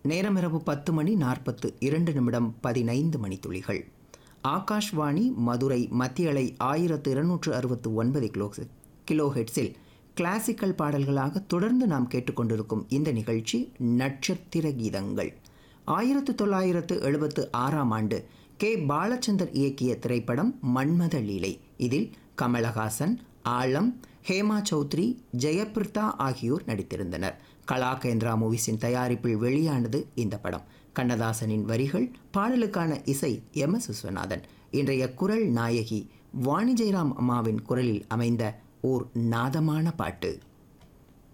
நேரம் இரவு பத்து மணி நாற்பத்து இரண்டு நிமிடம் பதினைந்து மணித்துளிகள் ஆகாஷ்வாணி மதுரை மத்திய அலை ஆயிரத்து இருநூற்று அறுபத்து ஒன்பது கிலோ கிலோ ஹெட்ஸில் கிளாசிக்கல் பாடல்களாக தொடர்ந்து நாம் கேட்டுக்கொண்டிருக்கும் இந்த நிகழ்ச்சி நட்சத்திர கீதங்கள் ஆயிரத்து தொள்ளாயிரத்து எழுபத்து ஆறாம் ஆண்டு கே பாலச்சந்தர் இயக்கிய திரைப்படம் மன்மத லீலை இதில் கமலஹாசன் ஆலம் ஹேமா சௌத்ரி ஜெயபிரதா ஆகியோர் நடித்திருந்தனர் கலாகேந்திரா மூவிஸின் தயாரிப்பில் வெளியானது இந்த படம் கண்ணதாசனின் வரிகள் பாடலுக்கான இசை எம் எஸ் விஸ்வநாதன் இன்றைய குரல் நாயகி வாணி ஜெயராம் அம்மாவின் குரலில் அமைந்த ஓர் நாதமான பாட்டு